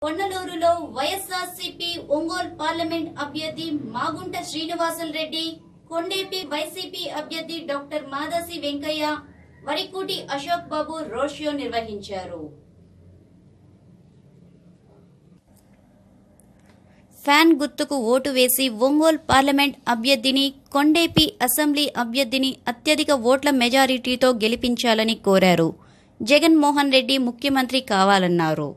పొన్నలూరులో YSRCP Ongole parliament అభ్యర్థి మాగుంట శ్రీనివాసులు రెడ్డి కొండేపి వైసీపీ అభ్యర్థి doctor Madasi Venkaiah Varikuti Ashok Babu road show నిర్వహించారు ఫ్యాన్ గుర్తుకు ఓటు వేసి ఒంగోలు పార్లమెంట్ అభ్యర్థిని కొండేపి అసెంబ్లీ అభ్యర్థిని అత్యధిక ఓట్ల మెజారిటీతో గెలిపించాలని కోరారు జగన్మోహన్ రెడ్డి ముఖ్యమంత్రి కావాలన్నారు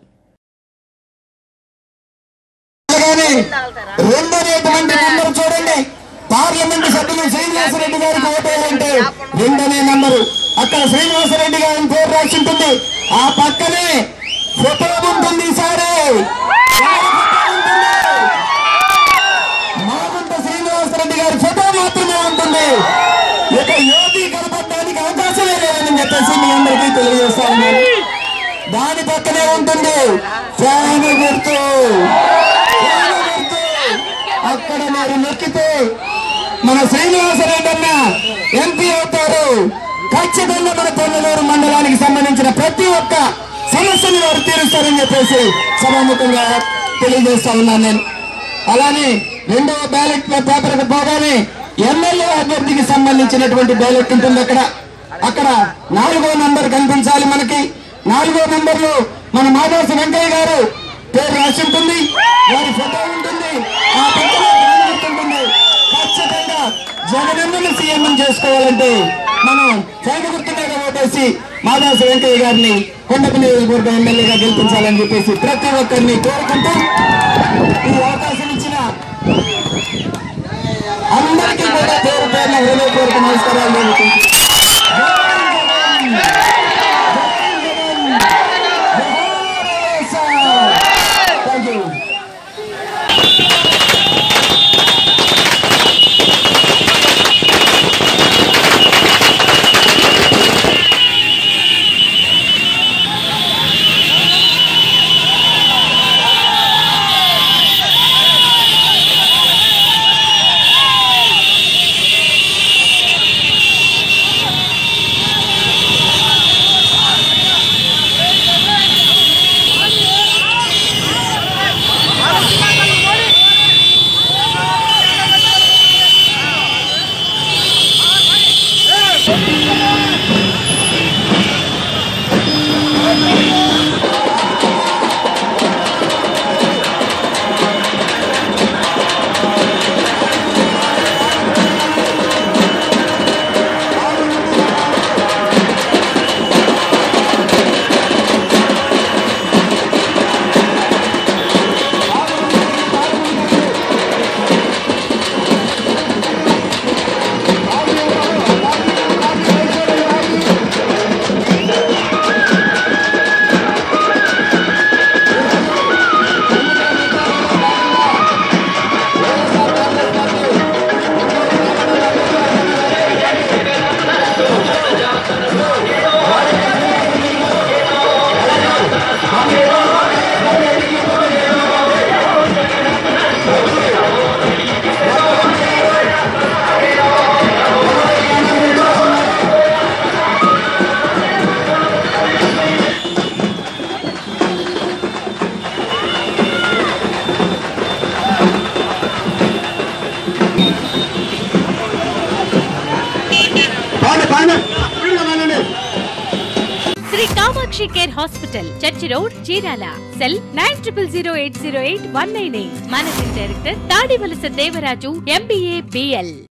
అలాగే రెండనేటువంటి నంబర్ చూడండి పార్లమెంట్ సభ్యులు శ్రీనివాసరెడ్డి గారికి ఓటేయాలంటే రెండనే నంబరు అక్కడ శ్రీనివాసరెడ్డి గారి పేరు రాసి ఉంటుంది ఆ పక్కనే ఫోటో ఉంటుంది ఈసారి మాగుంట శ్రీనివాసరెడ్డి గారి ఫోటో మాత్రమే ఉంటుంది ఇక యోగి కనపడడానికి అవకాశమే లేదని చెప్పేసి మీ అందరికీ తెలియజేస్తా ఉన్నాను దాని పక్కనే ఉంటుంది ఫ్యాన్ గుర్తు ఫ్యాన్ గుర్తు. అక్కడ మీరు నొక్కితే మన శ్రీనివాసరెడ్డి అన్న ఎంపీ అవుతారు ఖచ్చితంగా మన పొన్నలూరు మండలానికి సంబంధించిన ప్రతి ఒక్క సమస్యని వారు తీరుస్తారని చెప్పేసి సభాముఖంగా తెలియజేస్తా ఉన్నాను నేను అలానే రెండవ బ్యాలెట్ పేపర్కి పోగానే ఎమ్మెల్యే అభ్యర్థికి సంబంధించినటువంటి బ్యాలెట్ ఉంటుంది అక్కడ అక్కడ నాలుగో నంబర్ కనిపించాలి మనకి నాలుగో నంబర్ లో మన మాధవసి వెంకయ్య గారు పేరు రాసి ఉంటుంది వారి ఫోటో ఉంటుంది ఆ పక్కన ఫ్యాన్ గుర్తు ఉంటుంది ఖచ్చితంగా జగనన్నను సీఎం చేసుకోవాలంటే మనం ఫ్యాన్ గుర్తు మీద ఓటేసి మాధవసి వెంకయ్య గారిని కొండపల్లి నియోజకవర్గం ఎమ్మెల్యేగా గెలిపించాలని చెప్పేసి ప్రతి ఒక్కరిని కోరుకుంటూ ఈ అవకాశం ఇచ్చిన అందరికీ కూడా పేరు పేరున హృదయపూర్వక నమస్కారాలు తెలుపుకుంటున్నాను. Thank you. పాండి, పాండి. స్పీడ్గా పాండి. Shri Kamakshi care hospital church road Chirala cell nine triple zero eight zero eight one nine eight managing director Tadivalasa Devaraju MBA BL